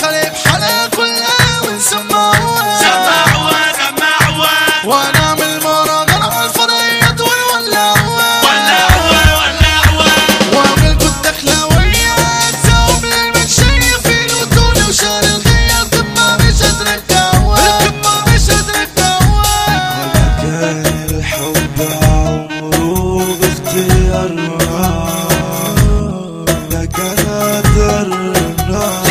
خلي بحالها كلها ونسمعوها سمعوها سمعوها ونعمل مهرجان على الفضائيات ونولعوها ولعوها ولعوها وعملكوا الدخلاوية تساوم للمنشية في الوتونة وشهر الخيال القمة مش هترجعوها القمة مش هترجعوها كان الحب عمره باختيارنا ده كان قدرنا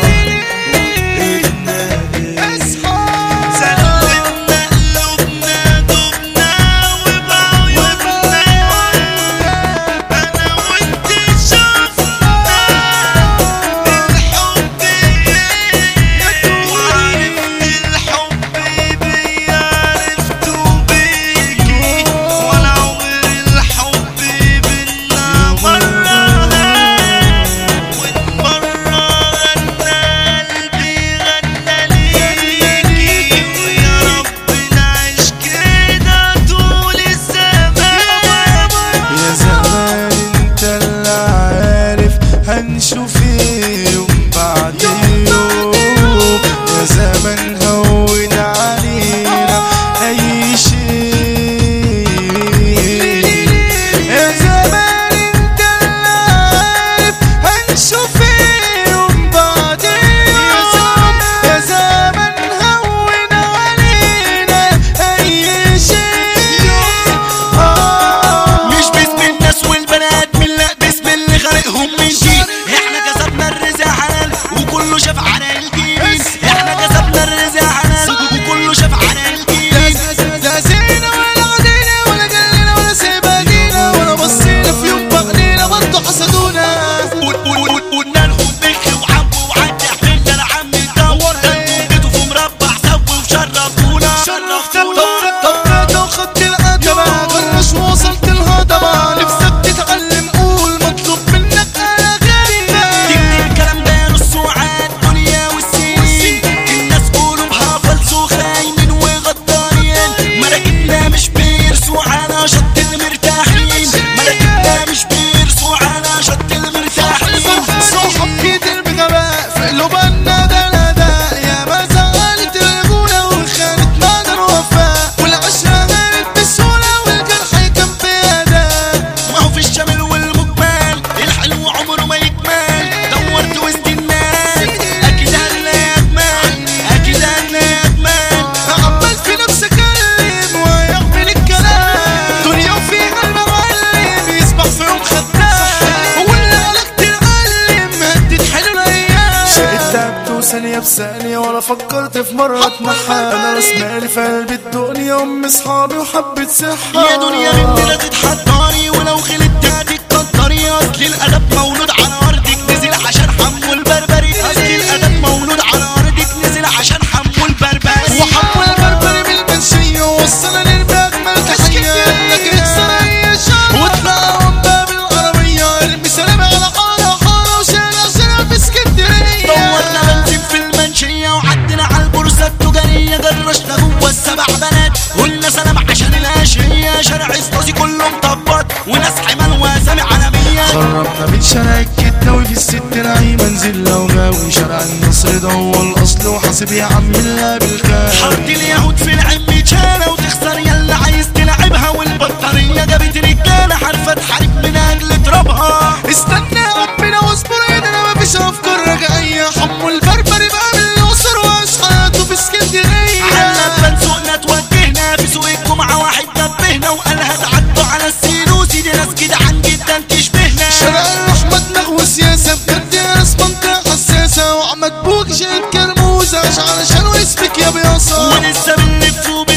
وإنا سلمنا قلوبنا دبنا وبعيوننا انا وانت شفنا الحب ايه وعرفت الحب بيا عرفته بيكي ولا عمر الحب بينا مرة وان مرة غنى قلبي غنى ليكي ويا رب نعيش كده طول الزمان يا زمان انت اللي عارف هنشوف ايه يوم بعد يوم يا زمان هون علينا اي شيء يا زمان انت اللي عارف هنشوف ايه يوم بعد يوم يا زمان هون علينا اي شيء آه مش باسم الناس والبنات من لا باسم اللي خلقهم من جيل احنا كسبنا الرزق حلال وكله شاف على الجيل احنا كسبنا الرزق حلال وكله شاف على الجيل لا زينا ولا عدينا ولا قلنا ولا سيبادينا ولا بصينا في يوم بغنينا برضه حسدونا قلنا لهم بخ وحب وعدي حملنا لعم الدور ده انتوا جيتوا في مربع سوي وشرفتونا طفيت وخدت الأدبة غرش ووصلت الهضبة نفسك تتعلم قول مطلوب منك أنا غريبة تكتب الكلام ده نص وعاد دنيا والسنين الناس قلوبها فلسو خاينين وغدارين مراكبنا مش بيرسوا على شط المرتاحين مراكبنا مش بيرسوا على شط المرتاحين صاحب كتير بغباء في قلوبنا ده نداء يا ما زعلت الرجولة وخانت مدى الوفاء والعشرة غيرت بسهولة والجرح كان بأداء ما هو في الشمال والمقبال الحلو عمره ما يكمل دورت وسط الناس اكيد هنلاقي اجمل اكيد هنلاقي اجمل عمال في نفسي اكلم ويقبل الكلام دنيا وفيها المعلم يسبح في يوم خدام واللي عليك تتعلم هدت حلو الايام شقت وثانية بثانية ولا فكرت في مرة اتنحى انا راس مالي في قلب الدنيا ام اصحابي وحبة صحة يا دنيا بنت لا تتحضري ولو غلطت هتتقدري اصل الادب مولود على ارضك نزل عشان حمو البربري اصل الادب مولود على ارضك نزل عشان حمو البربري وحول البربري بالمنشية وصلنا للبأجمل تحية لك اكسر اي شر واطلع من باب العربية ارمي سلام على حارة حارة وشارع شارع في اسكندرية دورنا بنزين في المنشية وعدنا على البورصة التجارية جرشنا جوه السبع بنات قلنا سلام عشان العشية شارع اسطاسي كله مطبط وناس حمال واسامي عالمية قربنا من شارع الكداوي في الست نعيمة نزل لو غاوي شارع النصر ده هو الاصل وحاسب يا عم الله بالخير حط اليهود في العلم اتشالة وتخسر يلا عايز تلعبها والبطارية جابت رجالة حرفة تحارب من اجل ترابها استنى يا ربنا واصبر هنا انا مفيش افكار رجعية حمو البربري بقى من الاقصر وعاش حياته في اسكندرية على بان سوقنا توجهنا في سوق الجمعة واحد نبهنا وقالها تعدوا على السيروسي دي ناس كده عن جدا تشبهنا شارع الرحمة دماغ وسياسة بجد يا ناس منطقة حساسة وعمد بوك شايف كرموزة عشان علشان واسمك يا بياصة ولسه بنلف وب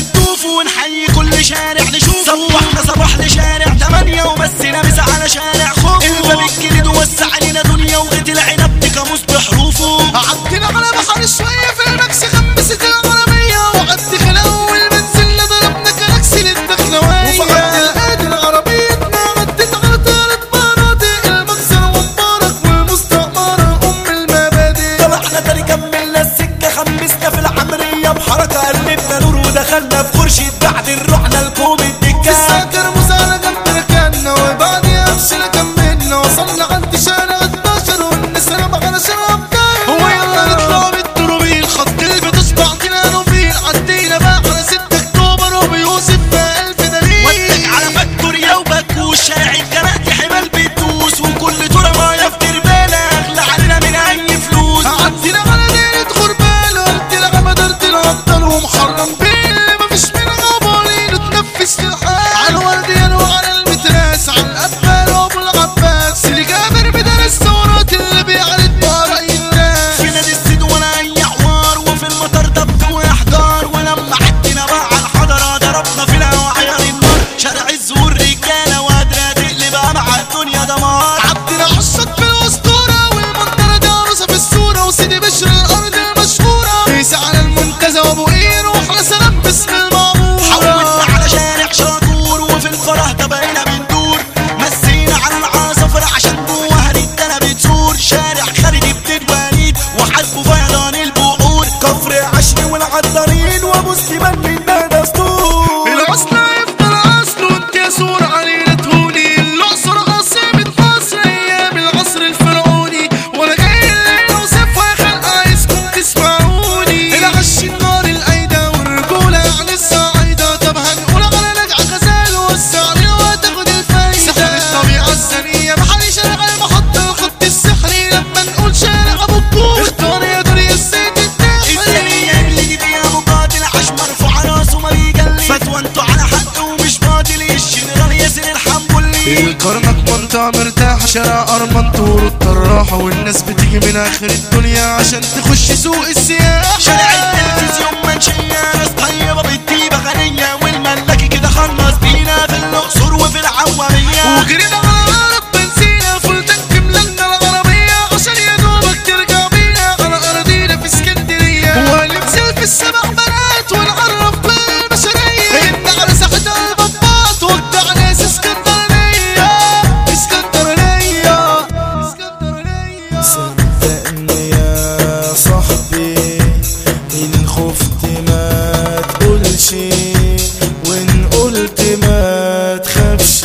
ياسر الحنبلي الكرنك منطقة مرتاحة شارع أرمنتور الطراحة والناس بتيجي من آخر الدنيا عشان تخش سوق السياحة شارع التلفزيون منشية ناس طيبة بالطيبة غنية والملاكي كده خلص بينا في الأقصر وفي العوامية وجرينا على الأرض بنزينة فول تانك ملنا العربية عشان يا دوبك ترجع بينا على أراضينا في اسكندرية وننزل في السبع بنات ونعرف كل البشرية إن على ساحة البطاط وقع ناس اسكندرانية اسكندرانية اسكندرانية صدقني يا صاحبي إن خفت ما تقولش وإن قلت ما تخافش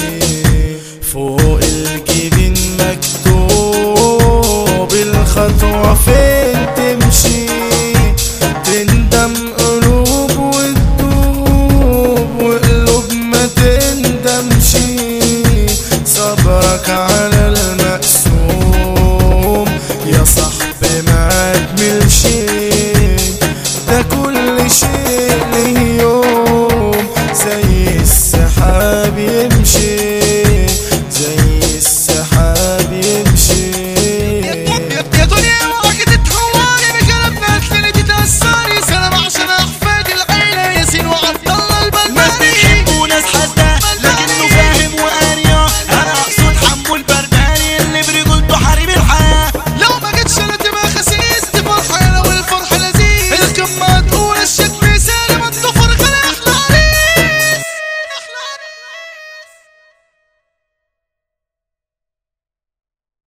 فوق الجبين مكتوب الخطوة فين